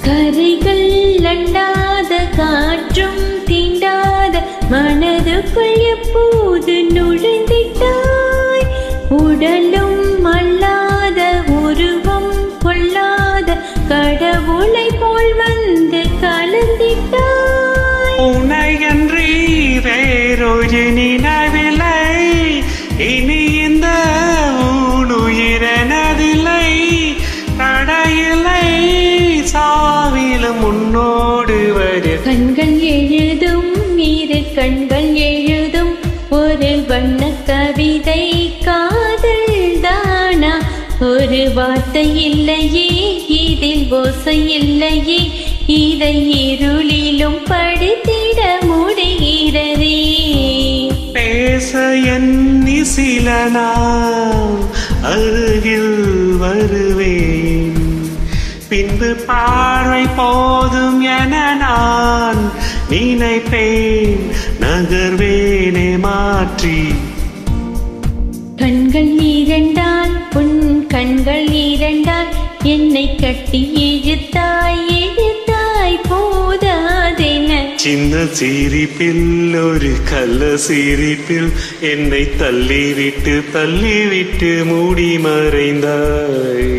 கரைகள் அண்டாத காற்றும் தீண்டாத மனதுக்குள் எப்போது நுழைந்திட்டாய் உடலும் அல்லாத உருவம் கொள்ளாத கடவுளை போல் வந்து கலந்திட்டாய் உனையன்றி வேறொரு நினைவில்லை இனி இந்த ஊனுயிரனதில்லை தடையில்லை சாவிலும் முன்னோடு வரு கண்கள் எழுதும் இரு கண்கள் எழுதும் ஒரு வண்ண கவிதை காதல் தானா ஒரு வார்த்தை இல்லையே இதில் ஓசை இல்லையே இதை இருளிலும் படித்திட முடிகிறதே பேச எண்ணி சில நாள் அருகில் வருவேன் பின்பு பார்வை போதும் என நான் நினைப்பேன் நகர்வேனே மாற்றி கண்கள் இரண்டால் உன் கண்கள் இரண்டால் என்னை கட்டி இழுத்தாய் இழுத்தாய் போதாதென சின்ன சிரிப்பில் ஒரு கள்ள சிரிப்பில் என்னை தள்ளிவிட்டு தள்ளிவிட்டு மூடி மறைந்தாய்